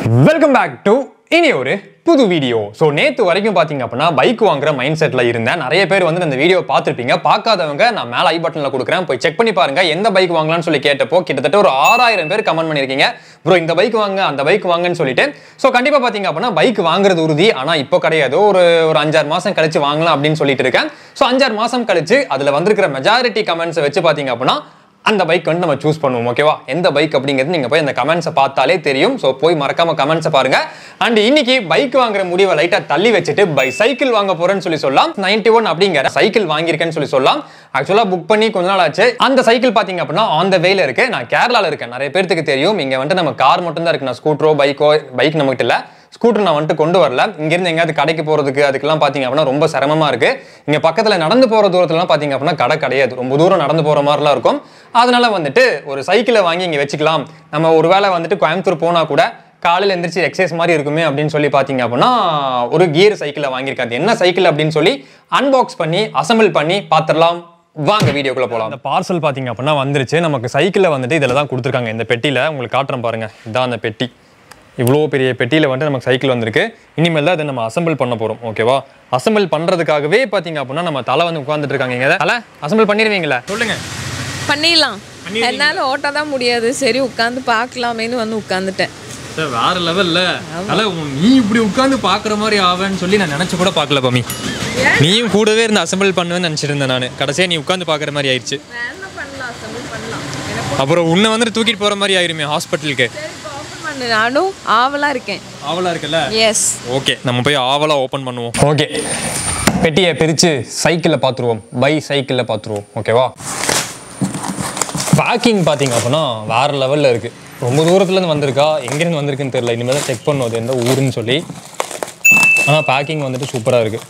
Welcome back to இனி ஒரு புது வீடியோ ஸோ நேற்று வரைக்கும் பார்த்தீங்க அப்படின்னா பைக் வாங்குற மைண்ட் செட்டில் இருந்தேன் நிறைய பேர் வந்து இந்த வீடியோ பார்த்துருப்பீங்க பார்க்காதவங்க நான் மேலே ஐ பட்டனில் கொடுக்குறேன் போய் செக் பண்ணி பாருங்க எந்த பைக் வாங்கலாம்னு சொல்லி கேட்டப்போ கிட்டத்தட்ட ஒரு ஆறாயிரம் பேர் கமெண்ட் பண்ணியிருக்கீங்க ப்ரோ இந்த பைக் வாங்க அந்த பைக் வாங்கன்னு சொல்லிட்டு ஸோ கண்டிப்பாக பார்த்தீங்க அப்படின்னா பைக் வாங்குறது உறுதி ஆனால் இப்போ கிடையாது ஒரு ஒரு அஞ்சாறு மாதம் கழிச்சு வாங்கலாம் அப்படின்னு சொல்லிட்டு இருக்கேன் ஸோ அஞ்சாறு மாதம் கழிச்சு அதில் வந்திருக்கிற மெஜாரிட்டி கமெண்ட்ஸை வச்சு பார்த்தீங்க அப்படின்னா அந்த பைக் வந்து நம்ம சூஸ் பண்ணுவோம் ஓகேவா எந்த பைக் அப்படிங்கிறது நீங்கள் போய் அந்த கமெண்ட்ஸை பார்த்தாலே தெரியும் ஸோ போய் மறக்காம கமெண்ட்ஸை பாருங்க அண்ட் இன்னைக்கு பைக் வாங்குற முடிவை லைட்டாக தள்ளி வச்சுட்டு பை சைக்கிள் வாங்க போறேன்னு சொல்லி சொல்லலாம் நைன்டி ஒன் அப்படிங்கிற சைக்கிள் வாங்கியிருக்கேன்னு சொல்லி சொல்லலாம் ஆக்சுவலாக புக் பண்ணி கொஞ்ச நாள் ஆச்சு அந்த சைக்கிள் பார்த்தீங்க அப்படின்னா ஆன் த வேல இருக்கு நான் கேரளாவில் இருக்கேன் நிறைய பேருக்கு தெரியும் இங்கே வந்துட்டு நம்ம கார் மட்டும் தான் இருக்கு நான் ஸ்கூட்டரோ பைக்கோ பைக் நம்மகிட்ட இல்லை ஸ்கூட்டர் நான் வந்துட்டு கொண்டு வரல இங்கேருந்து எங்கேயாவது கடைக்கு போகிறதுக்கு அதுக்கெல்லாம் பார்த்தீங்க அப்படின்னா ரொம்ப சிரமமாக இருக்குது இங்கே பக்கத்தில் நடந்து போகிற தூரத்துலலாம் பார்த்தீங்க அப்படின்னா கடை கிடையாது ரொம்ப தூரம் நடந்து போகிற மாதிரிலாம் இருக்கும் அதனால வந்துட்டு ஒரு சைக்கிளை வாங்கி இங்கே வச்சுக்கலாம் நம்ம ஒரு வேளை வந்துட்டு கோயம்புத்தூர் போனால் கூட காலையில் எந்திரிச்சு எக்ஸசைஸ் மாதிரி இருக்குமே அப்படின்னு சொல்லி பார்த்தீங்க அப்படின்னா ஒரு கியர் சைக்கிளை வாங்கியிருக்கேன் அது என்ன சைக்கிள் அப்படின்னு சொல்லி அன்பாக்ஸ் பண்ணி அசம்பிள் பண்ணி பார்த்துடலாம் வாங்க வீடியோக்குள்ள போகலாம் அந்த பார்சல் பார்த்தீங்க அப்படின்னா வந்துருச்சு நமக்கு சைக்கிளில் வந்துட்டு இதில் தான் கொடுத்துருக்காங்க இந்த பெட்டியில் உங்களுக்கு காட்டுறேன் பாருங்க இதான் அந்த பெட்டி இவ்வளோ பெரிய பெட்டியில் வந்துட்டு நமக்கு சைக்கிள் வந்திருக்கு இனிமேல் தான் இதை நம்ம அசம்பிள் பண்ண போகிறோம் ஓகேவா அசம்பிள் பண்ணுறதுக்காகவே பார்த்தீங்க அப்படின்னா நம்ம தலை வந்து உட்காந்துட்டு இருக்காங்க இங்கே தலை அசம்பிள் பண்ணிடுவீங்களா சொல்லுங்க பண்ணிடலாம் என்னால் ஓட்ட தான் முடியாது சரி உட்காந்து பார்க்கலாமேன்னு வந்து உட்காந்துட்டேன் சார் வேற லெவல்ல தலை நீ இப்படி உட்காந்து பார்க்குற மாதிரி ஆவேன்னு சொல்லி நான் நினச்சி கூட பார்க்கல பமி நீயும் கூடவே இருந்து அசம்பிள் பண்ணுவேன்னு நினச்சிட்டு இருந்தேன் நான் கடைசியாக நீ உட்காந்து பார்க்குற மாதிரி ஆயிடுச்சு வேணா பண்ணலாம் அசம்பிள் பண்ணலாம் எனக்கு அப்புறம் உன்னை வந்துட்டு தூக்கிட்டு போகிற மாதிரி ஆயிருமே ஹாஸ்பிட்டலுக்கு சரி இப்போ ஓப்பன் பண்ணு நானும் ஆவலாக இருக்கேன் ஆவலாக இருக்குல்ல எஸ் ஓகே நம்ம போய் ஆவலாக ஓப்பன் பண்ணுவோம் ஓகே பெட்டியை பிரித்து சைக்கிளில் பார்த்துருவோம் பை சைக்கிளில் பார்த்துருவோம் ஓகேவா பேக்கிங் பார்த்தீங்க அப்படின்னா வேறு லெவலில் இருக்குது ரொம்ப தூரத்துலேருந்து வந்திருக்கா எங்கேருந்து வந்திருக்குன்னு தெரியல இனிமேல் தான் செக் பண்ணும் அது எந்த ஊருன்னு சொல்லி ஆனால் பேக்கிங் வந்துட்டு சூப்பராக இருக்குது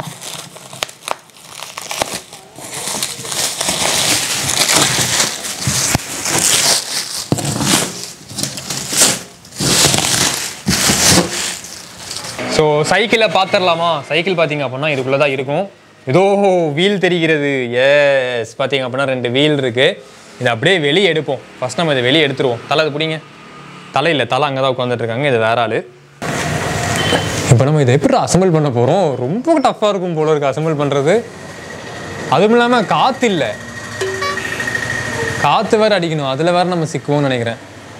ஸோ சைக்கிளை பார்த்துடலாமா சைக்கிள் பார்த்தீங்க அப்படின்னா இதுக்குள்ளே தான் இருக்கும் ஏதோ வீல் தெரிகிறது எஸ் பார்த்தீங்க அப்படின்னா ரெண்டு வீல் இருக்குது இதை அப்படியே வெளியே எடுப்போம் ஃபஸ்ட் நம்ம இதை வெளியே எடுத்துருவோம் தலை அது பிடிங்க தலை இல்லை தலை அங்கே தான் உட்காந்துட்டு இருக்காங்க இது வேற ஆள் இப்போ நம்ம இதை எப்படி அசம்பிள் பண்ண போகிறோம் ரொம்ப டஃப்பாக இருக்கும் போல இருக்கு அசம்பிள் பண்ணுறது அதுவும் இல்லாமல் காற்று இல்லை காற்று வேறு அடிக்கணும் அதில் வேறு நம்ம சிக்குவோம்னு நினைக்கிறேன்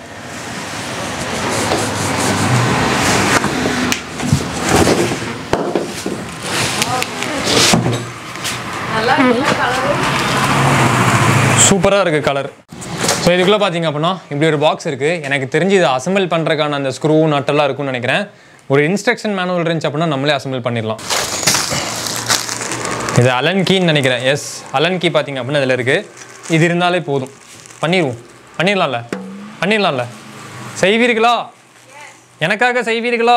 நல்லா சூப்பராக இருக்குது கலர் ஸோ இதுக்குள்ளே பார்த்தீங்க அப்படின்னா இப்படி ஒரு பாக்ஸ் இருக்குது எனக்கு தெரிஞ்சு இதை அசம்பிள் பண்ணுறதுக்கான அந்த ஸ்க்ரூ நட்டெல்லாம் இருக்கும்னு நினைக்கிறேன் ஒரு இன்ஸ்ட்ரக்ஷன் மேனுவல் இருந்துச்சு அப்படின்னா நம்மளே அசம்பிள் பண்ணிடலாம் இது அலன் கீன்னு நினைக்கிறேன் எஸ் அலன் கீ பார்த்தீங்க அப்படின்னா இதில் இருக்குது இது இருந்தாலே போதும் பண்ணிடுவோம் பண்ணிடலாம்ல பண்ணிடலாம்ல செய்வீர்களா எனக்காக செய்வீர்களா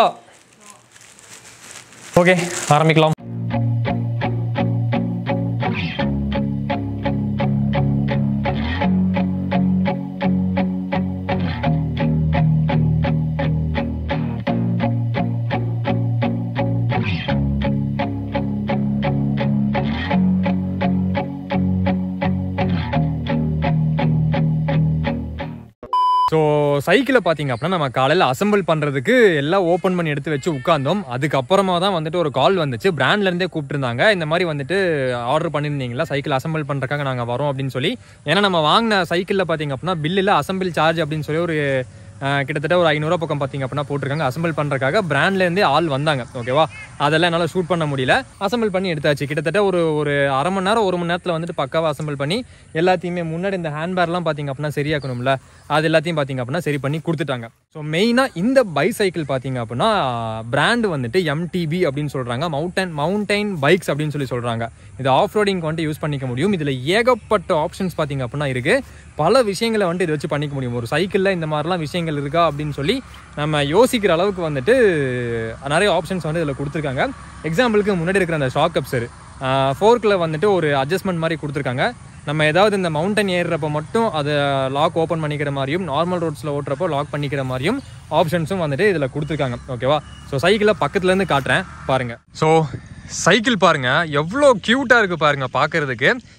ஓகே ஆரம்பிக்கலாம் ஸோ சைக்கிளை பார்த்தீங்க அப்படின்னா நம்ம காலையில் அசம்பிள் பண்ணுறதுக்கு எல்லாம் ஓப்பன் பண்ணி எடுத்து வச்சு உட்காந்தோம் அதுக்கப்புறமா தான் வந்துட்டு ஒரு கால் வந்துச்சு பிராண்ட்லேருந்தே கூப்பிட்டுருந்தாங்க இந்த மாதிரி வந்துட்டு ஆர்டர் பண்ணியிருந்தீங்களா சைக்கிள் அசம்பிள் பண்ணுறதுக்காக நாங்கள் வரோம் அப்படின்னு சொல்லி ஏன்னா நம்ம வாங்கின சைக்கிளில் பார்த்தீங்க அப்படின்னா பில்லில் அசம்பிள் சார்ஜ் அப்படின்னு சொல்லி ஒரு அஹ், கிட்டத்தட்ட ஒரு ஐநூறுரூவா பக்கம் பார்த்தீங்க அப்படின்னா போட்டிருக்காங்க அசம்பிள் பண்ணுறதுக்காக பிராண்ட்லேருந்தே ஆள் வந்தாங்க ஓகேவா அதெல்லாம் என்னால் ஷூட் பண்ண முடியல அசம்பிள் பண்ணி எடுத்தாச்சு கிட்டத்தட்ட ஒரு ஒரு அரை மணி நேரம் ஒரு மணி நேரத்தில் வந்துட்டு பக்காவாக அசம்பிள் பண்ணி எல்லாத்தையுமே முன்னாடி இந்த ஹேண்ட்பேர்லாம் பார்த்தீங்க அப்படின்னா சரியாக்கணும்ல அது எல்லாத்தையும் பார்த்தீங்க அப்படின்னா சரி பண்ணி கொடுத்துட்டாங்க ஸோ மெயினாக இந்த பைசைக்கிள் பார்த்தீங்க அப்படின்னா பிராண்ட் வந்துட்டு எம்டிபி அப்படின்னு சொல்கிறாங்க மவுண்டன் மவுண்டைன் பைக்ஸ் அப்படின்னு சொல்லி சொல்கிறாங்க இது ஆஃப் ரோடிங் வந்துட்டு யூஸ் பண்ணிக்க முடியும் இதில் ஏகப்பட்ட ஆப்ஷன்ஸ் பார்த்தீங்க அப்படின்னா இருக்குது பல விஷயங்களை வந்துட்டு இதை வச்சு பண்ணிக்க முடியும் ஒரு சைக்கிளில் இந்த மாதிரிலாம் விஷயங்கள் இருக்கா அப்படின்னு சொல்லி நம்ம யோசிக்கிற அளவுக்கு வந்துட்டு நிறைய ஆப்ஷன்ஸ் வந்து இதில் கொடுத்துருக்காங்க எக்ஸாம்பிளுக்கு முன்னாடி இருக்கிற அந்த ஷாக் அப்சர் ஃபோர்க்கில் வந்துட்டு ஒரு அட்ஜஸ்ட்மெண்ட் மாதிரி கொடுத்துருக்காங்க நம்ம ஏதாவது இந்த மவுண்டன் ஏறுறப்ப மட்டும் அதை லாக் ஓப்பன் பண்ணிக்கிற மாதிரியும் நார்மல் ரோட்ஸில் ஓட்டுறப்போ லாக் பண்ணிக்கிற மாதிரியும் ஆப்ஷன்ஸும் வந்துட்டு இதில் கொடுத்துருக்காங்க ஓகேவா ஸோ சைக்கிளை பக்கத்துலேருந்து காட்டுறேன் பாருங்கள் ஸோ சைக்கிள் பாருங்க எவ்வளோ க்யூட்டாக இருக்குது பாருங்க பார்க்கறதுக்கு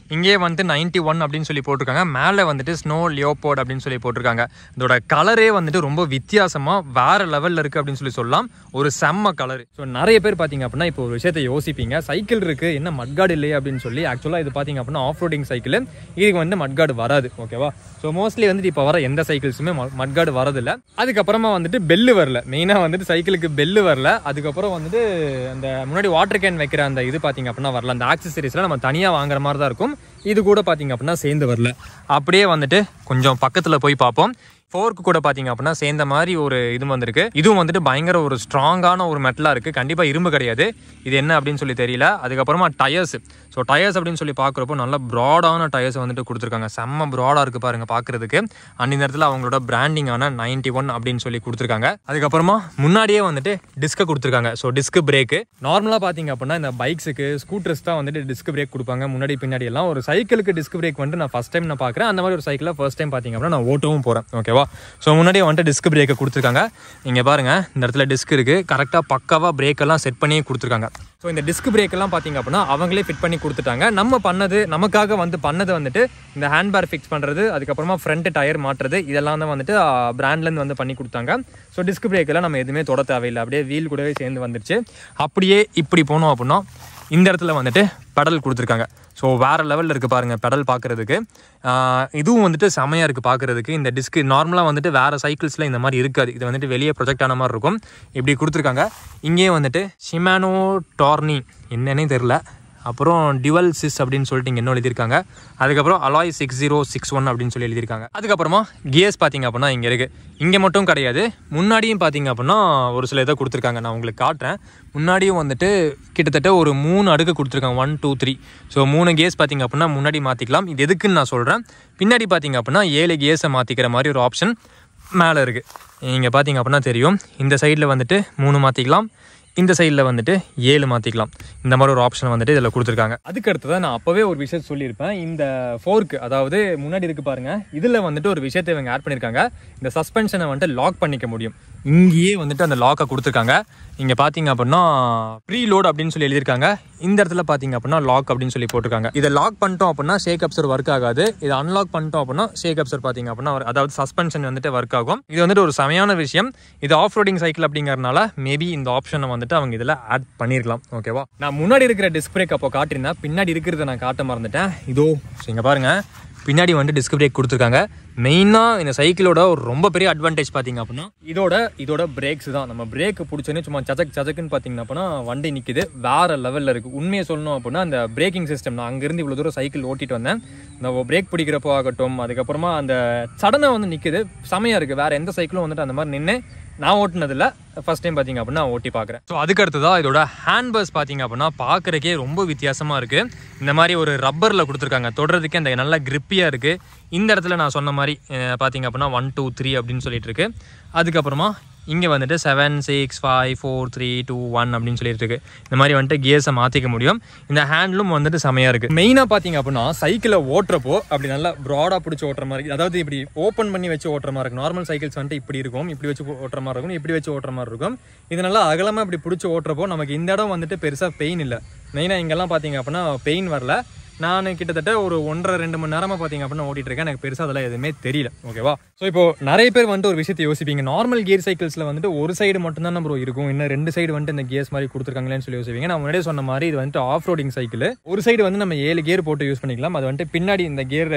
இங்கேயே வந்துட்டு நைன்ட்டி ஒன் அப்படின்னு சொல்லி போட்டிருக்காங்க மேலே வந்துட்டு ஸ்னோ லியோபோர்ட் அப்படின்னு சொல்லி போட்டிருக்காங்க இதோட கலரே வந்துட்டு ரொம்ப வித்தியாசமாக வேற லெவலில் இருக்குது அப்படின்னு சொல்லி சொல்லலாம் ஒரு செம்ம கலர் ஸோ நிறைய பேர் பார்த்தீங்க அப்படின்னா இப்போ ஒரு விஷயத்தை யோசிப்பீங்க சைக்கிள் இருக்குது என்ன மட்கார்டு இல்லையே அப்படின்னு சொல்லி ஆக்சுவலாக இது பார்த்தீங்க அப்படின்னா ஆஃப் ரோடிங் சைக்கிள் இதுக்கு வந்து மட்கார்டு வராது ஓகேவா ஸோ மோஸ்ட்லி வந்துட்டு இப்போ வர எந்த சைக்கிள்ஸுமே மட்கார்டு வரதில்ல அதுக்கப்புறமா வந்துட்டு பெல்லு வரல மெயினாக வந்துட்டு சைக்கிளுக்கு பெல்லு வரல அதுக்கப்புறம் வந்துட்டு அந்த முன்னாடி வாட்டர் கேன் வைக்கிற அந்த இது பார்த்தீங்க அப்படின்னா வரல அந்த ஆக்சசரிஸ்லாம் நம்ம தனியாக வாங்குற மாதிரி தான் இருக்கும் இது கூட பார்த்தீங்க அப்படின்னா சேர்ந்து வரல அப்படியே வந்துட்டு கொஞ்சம் பக்கத்தில் போய் பார்ப்போம் ஃபோர்க்கு கூட பார்த்தீங்க அப்படின்னா சேர்ந்த மாதிரி ஒரு இது வந்திருக்கு இதுவும் வந்துட்டு பயங்கர ஒரு ஸ்ட்ராங்கான ஒரு மெட்டலாக இருக்குது கண்டிப்பாக இரும்பு கிடையாது இது என்ன அப்படின்னு சொல்லி தெரியல அதுக்கப்புறமா டயர்ஸ் ஸோ டயர்ஸ் அப்படின்னு சொல்லி பார்க்குறப்போ நல்ல ப்ராடான டயர்ஸ் வந்துட்டு கொடுத்துருக்காங்க செம்ம ப்ராடாக இருக்குது பாருங்கள் பார்க்குறதுக்கு அன்றைய நேரத்தில் அவங்களோட பிராண்டிங்கான நைன்டி ஒன் அப்படின்னு சொல்லி கொடுத்துருக்காங்க அதுக்கப்புறமா முன்னாடியே வந்துட்டு டிஸ்கை கொடுத்துருக்காங்க ஸோ டிஸ்க் பிரேக்கு நார்மலாக பார்த்தீங்க அப்படின்னா இந்த பைக்ஸுக்கு ஸ்கூட்டர்ஸ் தான் வந்துட்டு டிஸ்க் பிரேக் கொடுப்பாங்க முன்னாடி பின்னாடி எல்லாம் ஒரு சைக்கிளுக்கு டிஸ்க் பிரேக் வந்துட்டு நான் ஃபஸ்ட் டைம் நான் பார்க்குறேன் அந்த மாதிரி ஒரு சைக்கிளில் ஃபர்ஸ்ட் டைம் பார்த்தீங்க அப்படின்னா நான் ஓட்டவும் போகிறேன் ஓகேவா ஸோ முன்னாடியே வந்துட்டு டிஸ்க் பிரேக்கை கொடுத்துருக்காங்க இங்கே பாருங்கள் இந்த இடத்துல டிஸ்க் இருக்குது கரெக்டாக பக்காவாக பிரேக் எல்லாம் செட் பண்ணியே கொடுத்துருக்காங்க ஸோ இந்த டிஸ்க் பிரேக் எல்லாம் பார்த்தீங்க அப்படின்னா அவங்களே ஃபிட் பண்ணி கொடுத்துட்டாங்க நம்ம பண்ணது நமக்காக வந்து பண்ணது வந்துட்டு இந்த ஹேண்ட் பேர் ஃபிக்ஸ் பண்ணுறது அதுக்கப்புறமா ஃப்ரண்ட் டயர் மாட்டுறது இதெல்லாம் தான் வந்துட்டு பிராண்ட்லேருந்து வந்து பண்ணி கொடுத்தாங்க ஸோ டிஸ்க் பிரேக்கெல்லாம் நம்ம எதுவுமே தொட தேவையில்லை அப்படியே வீல் கூடவே சேர்ந்து வந்துருச்சு அப்படியே இப்படி போனோம் அப்படின்னா இந்த இடத்துல வந்துட்டு பெடல் கொடுத்துருக்காங்க ஸோ வேறு லெவலில் இருக்குது பாருங்கள் பெடல் பார்க்குறதுக்கு இதுவும் வந்துட்டு செமையாக இருக்குது பார்க்குறதுக்கு இந்த டிஸ்க் நார்மலாக வந்துட்டு வேறு சைக்கிள்ஸில் இந்த மாதிரி இருக்காது இது வந்துட்டு வெளியே ப்ரொஜெக்ட் ஆன மாதிரி இருக்கும் இப்படி கொடுத்துருக்காங்க இங்கேயே வந்துட்டு ஷிமானோ டார்னி என்னன்னே தெரில அப்புறம் டிவல் சிஸ் அப்படின்னு சொல்லிட்டு இங்கே என்ன எழுதியிருக்காங்க அதுக்கப்புறம் alloy six zero six one அப்படின்னு சொல்லி எழுதியிருக்காங்க அதுக்கப்புறமா கியர்ஸ் பார்த்தீங்க அப்படின்னா இங்கே இருக்குது இங்கே மட்டும் கிடையாது முன்னாடியும் பார்த்தீங்க அப்படின்னா ஒரு சில இதை கொடுத்துருக்காங்க நான் உங்களுக்கு காட்டுறேன் முன்னாடியும் வந்துட்டு கிட்டத்தட்ட ஒரு மூணு அடுக்கு கொடுத்துருக்காங்க ஒன் டூ த்ரீ ஸோ மூணு கேஸ் பார்த்தீங்க அப்படின்னா முன்னாடி மாற்றிக்கலாம் இது எதுக்குன்னு நான் சொல்கிறேன் பின்னாடி பார்த்தீங்க அப்படின்னா ஏழு கேஸை மாற்றிக்கிற மாதிரி ஒரு ஆப்ஷன் மேலே இருக்குது இங்கே பார்த்தீங்க அப்படின்னா தெரியும் இந்த சைடில் வந்துட்டு மூணு மாற்றிக்கலாம் இந்த சைடில் வந்துட்டு ஏழு மாற்றிக்கலாம் இந்த மாதிரி ஒரு ஆப்ஷன் வந்துட்டு இதில் கொடுத்துருக்காங்க அதுக்கு அடுத்ததான் நான் அப்போவே ஒரு விஷயம் சொல்லியிருப்பேன் இந்த ஃபோர்க்கு அதாவது முன்னாடி இருக்கு பாருங்க இதில் வந்துட்டு ஒரு விஷயத்தை இவங்க ஆட் பண்ணியிருக்காங்க இந்த சஸ்பென்ஷனை வந்துட்டு லாக் பண்ணிக்க முடியும் இங்கேயே வந்துட்டு அந்த லாக்கை கொடுத்துருக்காங்க இங்கே பார்த்தீங்க அப்படின்னா ப்ரீ லோட் அப்படின்னு சொல்லி எழுதியிருக்காங்க இந்த இடத்துல பார்த்தீங்க அப்படின்னா லாக் அப்படின்னு சொல்லி போட்டிருக்காங்க இதை லாக் பண்ணிட்டோம் அப்படின்னா ஷேக் அப்சர் ஒர்க் ஆகாது இதை அன்லாக் பண்ணிட்டோம் அப்படின்னா ஷேக் அப்சர் பார்த்தீங்க அப்படின்னா ஒரு- அதாவது சஸ்பென்ஷன் வந்துட்டு ஒர்க் ஆகும் இது வந்துட்டு ஒரு செமையான விஷயம் இது ஆஃப் ரோடிங் சைக்கிள் அப்படிங்கறதுனால மேபி இந்த ஆப்ஷனை வந்துட்டு அவங்க இதில் ஆட் பண்ணியிருக்கலாம் ஓகேவா நான் முன்னாடி இருக்கிற டிஸ்க் பிரேக் அப்போ காட்டியிருந்தேன் பின்னாடி இருக்கிறத நான் காட்ட மறந்துட்டேன் இதோ ஸோ இங்கே பாருங்க பின்னாடி வந்துட்டு டிஸ்க் பிரேக் கொடுத்துருக்காங்க மெயினாக இந்த சைக்கிளோட ஒரு ரொம்ப பெரிய அட்வான்டேஜ் பார்த்தீங்க அப்படின்னா இதோட இதோட பிரேக்ஸ் தான் நம்ம பிரேக் பிடிச்சோன்னே சும்மா சச்சக் சச்சக்குன்னு பார்த்தீங்க அப்படின்னா வண்டி நிற்குது வேற லெவலில் இருக்குது உண்மையை சொல்லணும் அப்படின்னா அந்த பிரேக்கிங் சிஸ்டம் நான் அங்கேருந்து இவ்வளோ தூரம் சைக்கிள் ஓட்டிட்டு வந்தேன் இந்த பிரேக் பிடிக்கிறப்போ ஆகட்டும் அதுக்கப்புறமா அந்த சடனை வந்து நிற்குது செமையாக இருக்குது வேற எந்த சைக்கிளும் வந்துட்டு அந்த மாதிரி நின்று நான் ஓட்டினதில்ல ஃபர்ஸ்ட் டைம் பார்த்தீங்க அப்படின்னா ஓட்டி பார்க்குறேன் ஸோ அதுக்கு அடுத்ததாக இதோட ஹேண்ட் பஸ் பார்த்தீங்க அப்படின்னா பார்க்குறக்கே ரொம்ப வித்தியாசமாக இருக்குது இந்த மாதிரி ஒரு ரப்பரில் கொடுத்துருக்காங்க தொடுறதுக்கே அந்த நல்லா கிரிப்பியாக இருக்குது இந்த இடத்துல நான் சொன்ன மாதிரி அஹ், பார்த்தீங்க அப்படின்னா ஒன் டூ த்ரீ அப்படின்னு சொல்லிட்டு இருக்கு அதுக்கப்புறமா இங்கே வந்துட்டு seven six five four three two one அப்படின்னு சொல்லிட்டு இருக்கு இந்த மாதிரி வந்துட்டு கியர்ஸை மாற்றிக்க முடியும் இந்த ஹேண்ட்லும் வந்துட்டு செமையாக இருக்குது மெயினாக பார்த்தீங்க அப்படின்னா சைக்கிளை ஓட்டுறப்போ அப்படி நல்லா ப்ராடாக பிடிச்சி ஓட்டுற மாதிரி அதாவது இப்படி ஓப்பன் பண்ணி வச்சு ஓட்டுற மாதிரி இருக்கும் நார்மல் சைக்கிள்ஸ் வந்துட்டு இப்படி இருக்கும் இப்படி வச்சு ஓட்டுற மாதிரி இருக்கும் இப்படி வச்சு ஓட்டுற மாதிரி இருக்கும் இது நல்லா அகலமாக இப்படி பிடிச்சி ஓட்டுறப்போ நமக்கு இந்த இடம் வந்துட்டு பெருசாக பெயின் இல்லை மெயினாக இங்கெல்லாம் பார்த்தீங்க அப்படின்னா பெயின் வரல நான் கிட்டத்தட்ட ஒரு ஒன்றரை ரெண்டு மணி நேரமா பார்த்தீங்க அப்படின்னா ஓட்டிட்டு இருக்கேன் எனக்கு பெருசாக அதெல்லாம் எதுவுமே தெரியல ஓகேவா ஸோ இப்போ நிறைய பேர் வந்துட்டு ஒரு விஷயத்தை யோசிப்பீங்க நார்மல் கியர் சைக்கிள்ஸ்ல வந்துட்டு ஒரு சைடு மட்டும் தான் ப்ரோ இருக்கும் இன்னும் ரெண்டு சைடு வந்துட்டு இந்த கியர்ஸ் மாதிரி கொடுத்துருக்காங்களேன்னு சொல்லி யோசிப்பீங்க நான் முன்னாடியே சொன்ன மாதிரி இது வந்துட்டு ஆஃப் ரோடிங் சைக்கிள் ஒரு சைடு வந்து நம்ம ஏழு கியர் போட்டு யூஸ் பண்ணிக்கலாம் அது வந்துட்டு பின்னாடி இந்த கியர்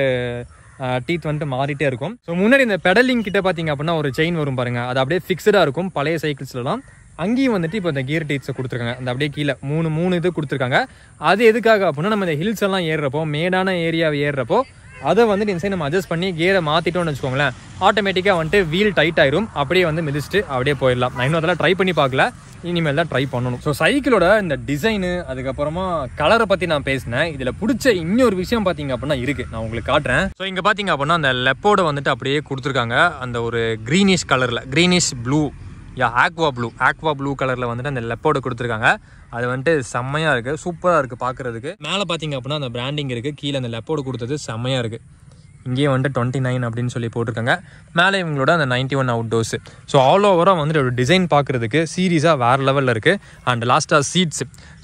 டீத் வந்துட்டு மாறிட்டே இருக்கும் ஸோ முன்னாடி இந்த பெடலிங் கிட்ட பார்த்தீங்க அப்படின்னா ஒரு செயின் வரும் பாருங்க அது அப்படியே ஃபிக்ஸ்டாக இருக்கும் பழைய சைக்கிள்ஸ்லாம் அங்கேயும் வந்துட்டு இப்போ இந்த கியர் டீட்ஸை கொடுத்துருக்காங்க அந்த அப்படியே கீழே மூணு மூணு இது கொடுத்துருக்காங்க அது எதுக்காக அப்படின்னா நம்ம இந்த ஹில்ஸ் எல்லாம் ஏறுறப்போ மேடான ஏரியாவை ஏறுறப்போ அதை வந்துட்டு இந்த சைடு நம்ம அட்ஜஸ்ட் பண்ணி கியரை மாற்றிட்டோம்னு வச்சுக்கோங்களேன் ஆட்டோமேட்டிக்காக வந்துட்டு வீல் டைட் ஆயிரும் அப்படியே வந்து மிதிச்சுட்டு அப்படியே போயிடலாம் நான் இன்னும் அதெல்லாம் ட்ரை பண்ணி பார்க்கல இனிமேல் தான் ட்ரை பண்ணணும் ஸோ சைக்கிளோட இந்த டிசைனு அதுக்கப்புறமா கலரை பற்றி நான் பேசினேன் இதில் பிடிச்ச இன்னொரு விஷயம் பார்த்தீங்க அப்படின்னா இருக்குது நான் உங்களுக்கு காட்டுறேன் ஸோ இங்கே பார்த்தீங்க அப்படின்னா அந்த லெப்போட வந்துட்டு அப்படியே கொடுத்துருக்காங்க அந்த ஒரு க்ரீனிஷ் கலரில் க்ரீனிஷ் ப்ளூ யா ஆக்வா ப்ளூ ஆக்வா ப்ளூ கலரில் வந்துட்டு அந்த லெப்போட கொடுத்துருக்காங்க அது வந்துட்டு செம்மையாக இருக்குது சூப்பராக இருக்குது பார்க்குறதுக்கு மேலே பார்த்தீங்க அப்படின்னா அந்த பிராண்டிங் இருக்குது கீழே அந்த லெப்போட கொடுத்தது செம்மையாக இருக்குது இங்கேயே வந்துட்டு டுவெண்ட்டி நைன் அப்படின்னு சொல்லி போட்டிருக்காங்க மேலே இவங்களோட அந்த ninety one outdoors so all ஓவராக வந்துட்டு ஒரு டிசைன் பார்க்குறதுக்கு சீரியஸாக வேறு லெவலில் இருக்குது அண்ட் லாஸ்ட்டாக சீட்ஸ்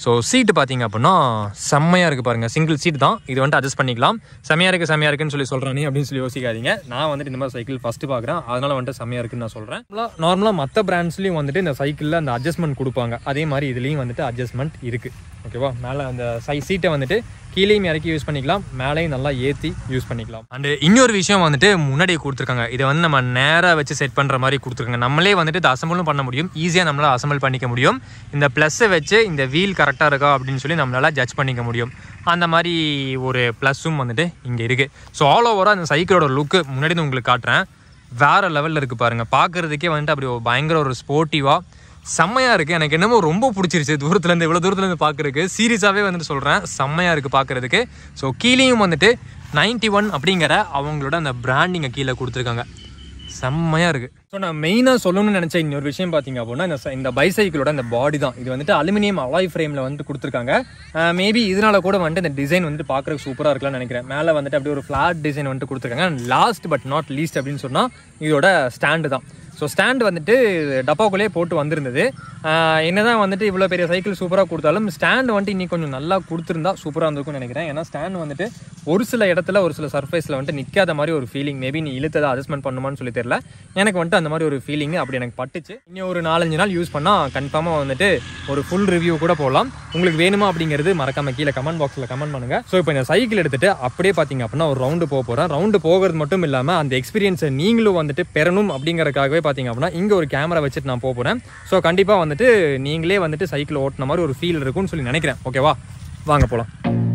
ஸோ சீட்டு பார்த்தீங்க அப்படின்னா செம்மையாக இருக்குது பாருங்கள் சிங்கிள் சீட் தான் இது வந்துட்டு அட்ஜஸ்ட் பண்ணிக்கலாம் செம்மையாக இருக்குது செம்மையாக இருக்குன்னு சொல்லி சொல்கிறானே அப்படின்னு சொல்லி யோசிக்காதீங்க நான் வந்துட்டு இந்த மாதிரி சைக்கிள் ஃபஸ்ட்டு பார்க்குறேன் அதனால வந்துட்டு செம்மையாக இருக்குன்னு நான் சொல்கிறேன் நார்மலாக மற்ற பிராண்ட்ஸ்லையும் வந்துட்டு இந்த சைக்கிளில் அந்த அட்ஜஸ்ட்மெண்ட் கொடுப்பாங்க அதே மாதிரி இதுலேயும் வந்துட்டு அட்ஜஸ்ட்மெண்ட் இருக்குது ஓகேவா மேலே அந்த சை சீட்டை வந்துட்டு கீழேயும் இறக்கி யூஸ் பண்ணிக்கலாம் மேலேயும் நல்லா ஏற்றி யூஸ் பண்ணிக்கலாம் அண்டு இன்னொரு விஷயம் வந்துட்டு முன்னாடி கொடுத்துருக்காங்க இதை வந்து நம்ம நேராக வச்சு செட் பண்ணுற மாதிரி கொடுத்துருக்காங்க நம்மளே வந்துட்டு இதை அசம்பிளும் பண்ண முடியும் ஈஸியாக நம்மளால் அசம்பிள் பண்ணிக்க முடியும் இந்த ப்ளஸ்ஸை வச்சு இந்த வீல் கரெக்டாக இருக்கா அப்படின்னு சொல்லி நம்மளால் ஜட்ஜ் பண்ணிக்க முடியும் அந்த மாதிரி ஒரு ப்ளஸ்ஸும் வந்துட்டு இங்கே இருக்குது ஸோ ஆல் ஓவராக அந்த சைக்கிளோட லுக்கு முன்னாடி இருந்து உங்களுக்கு காட்டுறேன் வேறு லெவலில் இருக்குது பாருங்கள் பார்க்குறதுக்கே வந்துட்டு அப்படி ஒரு பயங்கர ஒரு ஸ்போர்ட்டிவாக செம்மையாக இருக்குது எனக்கு என்னமோ ரொம்ப பிடிச்சிருச்சு தூரத்துலேருந்து இவ்வளோ தூரத்துலேருந்து பார்க்குறதுக்கு சீரியஸாகவே வந்துட்டு சொல்கிறேன் செம்மையாக இருக்குது பார்க்குறதுக்கு ஸோ கீழேயும் வந்துட்டு 91 ஒன் அப்படிங்கிற அவங்களோட அந்த பிராண்டிங்கை கீழே கொடுத்துருக்காங்க செம்மையாக இருக்குது ஸோ நான் மெயினாக சொல்லணும்னு நினச்ச இன்னொரு விஷயம் பார்த்தீங்க அப்படின்னா இந்த ச- இந்த பைசைக்கிளோட இந்த பாடி தான் இது வந்துட்டு அலுமினியம் அலாய் ஃப்ரேமில் வந்துட்டு கொடுத்துருக்காங்க மேபி இதனால கூட வந்துட்டு இந்த டிசைன் வந்துட்டு பார்க்குறதுக்கு சூப்பராக இருக்கலாம்னு நினைக்கிறேன் மேலே வந்துட்டு அப்படியே ஒரு ஃப்ளாட் டிசைன் வந்துட்டு கொடுத்துருக்காங்க லாஸ்ட் பட் நாட் லீஸ்ட் அப்படின்னு சொன்னால் இதோட ஸ்டாண்டு தான் ஸோ ஸ்டாண்ட் வந்துட்டு டப்பாக்குள்ளேயே போட்டு வந்திருந்தது ஆஹ் என்னதான் வந்துட்டு இவ்வளோ பெரிய சைக்கிள் சூப்பராக கொடுத்தாலும் ஸ்டாண்ட் வந்துட்டு இன்னி கொஞ்சம் நல்லா கொடுத்துருந்தா சூப்பராக இருந்திருக்கும்னு நினைக்கிறேன் ஏன்னா ஸ்டாண்ட் வந்துட்டு ஒரு சில இடத்துல ஒரு சில சர்ஃபேஸில் வந்துட்டு நிற்காத மாதிரி ஒரு ஃபீலிங் மேபி நீ இழுத்ததை அட்ஜஸ்ட்மெண்ட் பண்ணுமான்னு சொல்லி தெரியல எனக்கு வந்துட்டு அந்த மாதிரி ஒரு ஃபீலிங் அப்படி எனக்கு பட்டுச்சு இன்னும் ஒரு நாலஞ்சு நாள் யூஸ் பண்ணால் கன்ஃபார்மாக வந்துட்டு ஒரு ஃபுல் ரிவ்யூ கூட போடலாம் உங்களுக்கு வேணுமா அப்படிங்கிறது மறக்காம கீழே கமெண்ட் பாக்ஸில் கமெண்ட் பண்ணுங்க ஸோ இப்போ இந்த சைக்கிள் எடுத்துட்டு அப்படியே பார்த்தீங்க அப்படின்னா ஒரு ரவுண்டு போக போகிறேன் ரவுண்டு போகிறது மட்டும் இல்லாமல் அந்த எக்ஸ்பீரியன்ஸை நீங்களும் வந்துட்டு பெறணும் அப்படிங்கறதுக்காகவே பார்த்தீங்க அப்படின்னா இங்கே ஒரு கேமரா வச்சுட்டு நான் போக போகிறேன் ஸோ கண்டிப்பாக வந்துட்டு நீங்களே வந்துட்டு சைக்கிள் ஓட்டின மாதிரி ஒரு ஃபீல் இருக்கும்னு சொல்லி நினைக்கிறேன் ஓகேவா வாங்க போகலாம்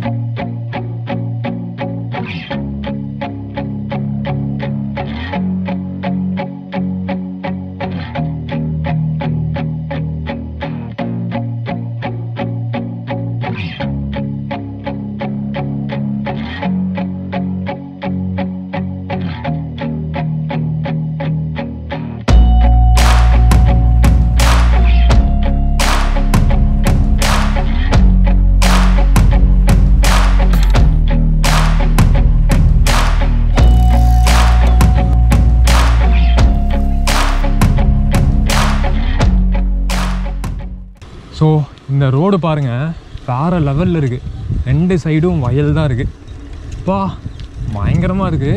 ஸோ இந்த ரோடு பாருங்க வேற லெவலில் இருக்குது ரெண்டு சைடும் வயல் தான் இருக்குது பா பயங்கரமாக இருக்குது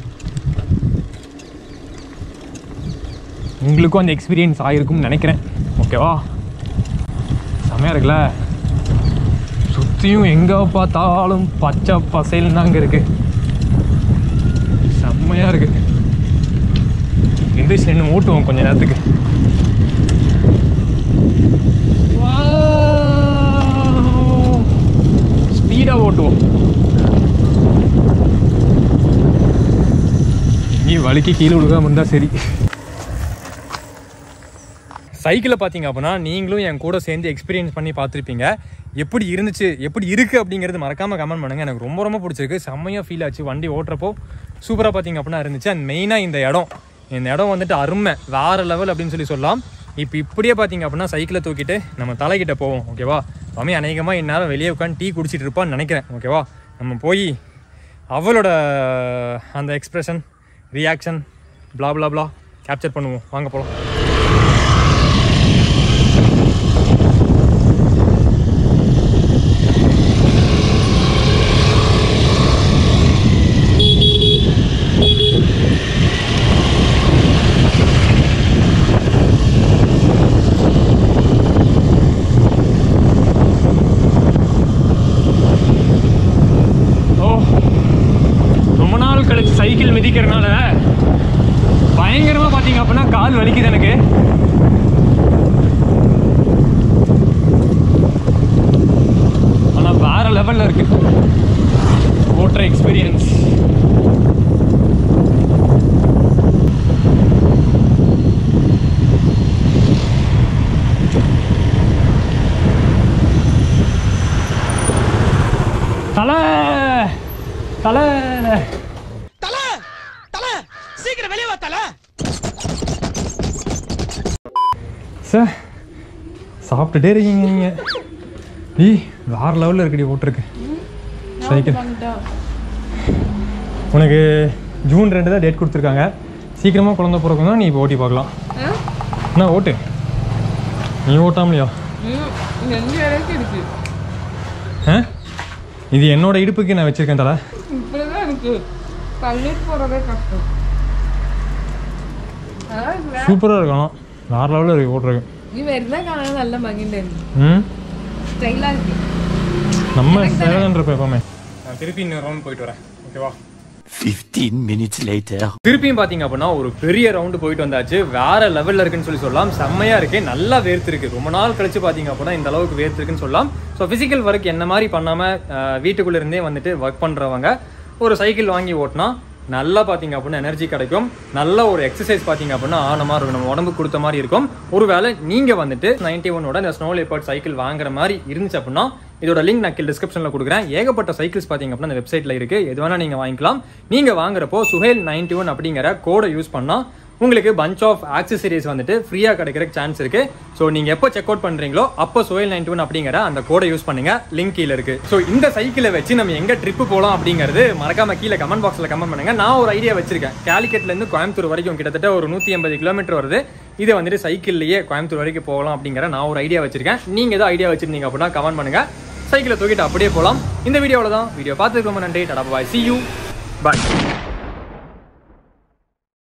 உங்களுக்கும் அந்த எக்ஸ்பீரியன்ஸ் ஆகிருக்கும்னு நினைக்கிறேன் ஓகேவா செமையாக இருக்குல்ல சுற்றியும் எங்கே பார்த்தாலும் பச்சை பசையில் தாங்க இருக்கு செம்மையாக இருக்கு எந்திரிச்சு நின்று ஓட்டுவோம் கொஞ்ச நேரத்துக்கு ஸ்பீடாக ஓட்டுவோம் நீ வலிக்கு கீழே விழுகாம இருந்தால் சரி சைக்கிளை பார்த்தீங்க அப்படின்னா நீங்களும் என் கூட சேர்ந்து எக்ஸ்பீரியன்ஸ் பண்ணி பார்த்துருப்பீங்க எப்படி இருந்துச்சு எப்படி இருக்குது அப்படிங்கிறது மறக்காமல் கமெண்ட் பண்ணுங்கள் எனக்கு ரொம்ப ரொம்ப பிடிச்சிருக்கு செம்மையாக ஃபீல் ஆச்சு வண்டி ஓட்டுறப்போ சூப்பராக பார்த்தீங்க அப்படின்னா இருந்துச்சு அண்ட் மெயினாக இந்த இடம் இந்த இடம் வந்துட்டு அருமை வேறு லெவல் அப்படின்னு சொல்லி சொல்லலாம் இப்போ இப்படியே பார்த்தீங்க அப்படின்னா சைக்கிளை தூக்கிட்டு நம்ம தலைக்கிட்ட போவோம் ஓகேவா மம்மி அநேகமாக இந்நேரம் வெளியே உட்காந்து டீ குடிச்சிட்டு இருப்பான்னு நினைக்கிறேன் ஓகேவா நம்ம போய் அவளோட அந்த expression reaction blah blah blah capture பண்ணுவோம் வாங்க போகலாம் ஓ ரொம்ப நாள் கழிச்சு சைக்கிள் மிதிக்கிறனால பயங்கரமாக பார்த்தீங்க அப்படின்னா கால் வலிக்குது எனக்கு ஆனால் வேற லெவலில் இருக்கு ஓட்டுற எக்ஸ்பீரியன்ஸ் தலை தலை தல தல சீக்கிரம் வெளியே வா தல சார் சாப்பிட்டுட்டே இருக்கீங்க நீங்கள் டீ வேற லெவலில் இருக்குடி ஓட்டுருக்கு சைக்கிள் உனக்கு ஜூன் ரெண்டு தான் டேட் கொடுத்துருக்காங்க சீக்கிரமாக குழந்தை பிறக்கும் தான் நீ இப்போ ஓட்டி பார்க்கலாம் என்ன ஓட்டு நீ ஓட்டாமலையா ரெண்டு வரைக்கும் இருக்கு ஆ? இது என்னோட இடுப்புக்கு நான் வச்சிருக்கேன் தலை இப்படிதான் இருக்கு பள்ளிக்கு போறதே கஷ்டம் சூப்பராக இருக்கணும் வேறு லெவலில் இருக்கு ஓட்டுறதுக்கு ഈ വരുന്ന കാണാൻ നല്ല ഭംഗിണ്ടായിരുന്നു ம் സ്റ്റൈലാ இருக்கு நம்ம சேலன்றப்ப எப்பவுமே நான் திருப்பி இன்னொரு ரவுண்ட் போயிட்டு வரேன் ஓகேவா 15 minutes later. திருப்பியும் பாத்தீங்க அப்படின்னா ஒரு பெரிய ரவுண்டு போயிட்டு வந்தாச்சு வேற லெவல்ல இருக்குன்னு சொல்லி சொல்லலாம் செம்மையா இருக்கு நல்லா வேர்த்திருக்கு ரொம்ப நாள் கழிச்சு பாத்தீங்க அப்படின்னா இந்த அளவுக்கு வேர்த்திருக்குன்னு சொல்லலாம் ஸோ பிசிக்கல் ஒர்க் என்ன மாதிரி பண்ணாம அஹ், வீட்டுக்குள்ள இருந்தே வந்துட்டு ஒர்க் பண்றவங்க ஒரு சைக்கிள் வாங்கி ஓட்டினா நல்லா பாத்தீங்க அப்படின்னா எனர்ஜி கிடைக்கும் நல்ல ஒரு எக்ஸசைஸ் பாத்தீங்க அப்படின்னா ஆன மாதிரி இருக்கும் நம்ம உடம்புக்கு கொடுத்த மாதிரி இருக்கும் ஒருவேளை நீங்க வந்துட்டு நைன்டி ஒன்னோட இந்த ஸ்னோ லேப்பர்ட் சைக்கிள் வாங்குற மாதிரி இருந்துச்சு அப்படின்னா இதோட லிங்க் நான் கீழே டிஸ்கிரிப்ஷனில் கொடுக்குறேன் ஏகப்பட்ட சைக்கிள்ஸ் பார்த்தீங்க அப்படின்னா அந்த வெப்சைட்டில் இருக்கு எது வேணா நீங்கள் வாங்கிக்கலாம் நீங்கள் வாங்குறப்போ சுஹேல் நைன்டி ஒன் அப்படிங்கிற கோடை யூஸ் பண்ணால் உங்களுக்கு பஞ்ச் ஆஃப் ஆக்சசரிஸ் வந்துட்டு ஃப்ரீயாக கிடைக்கிற சான்ஸ் இருக்கு ஸோ நீங்கள் எப்போ செக் அவுட் பண்ணுறீங்களோ அப்போ சுஹேல் நைன்டி ஒன் அப்படிங்கிற அந்த கோடை யூஸ் பண்ணுங்க லிங்க் கீழே இருக்கு ஸோ இந்த சைக்கிளை வச்சு நம்ம எங்கே ட்ரிப் போகலாம் அப்படிங்கிறது மறக்காம கீழே கமெண்ட் பாக்ஸில் கமெண்ட் பண்ணுங்க நான் ஒரு ஐடியா வச்சிருக்கேன் கேலிக்கட்லேருந்து கோயம்புத்தூர் வரைக்கும் கிட்டத்தட்ட ஒரு நூற்றி எண்பது கிலோமீட்டர் வருது இதை வந்துட்டு சைக்கிள்லேயே கோயம்புத்தூர் வரைக்கும் போகலாம் அப்படிங்கிற நான் ஒரு ஐடியா வச்சிருக்கேன் நீங்கள் ஏதோ ஐடியா வச்சிருந்தீங்க அப்படின்னா கமெண்ட் பண்ணுங்க சைக்கிளை தூக்கிட்டு அப்படியே போகலாம் இந்த வீடியோவில் தான் வீடியோ பார்த்துக்கு ரொம்ப நன்றி டடா பாய் சி யூ பாய்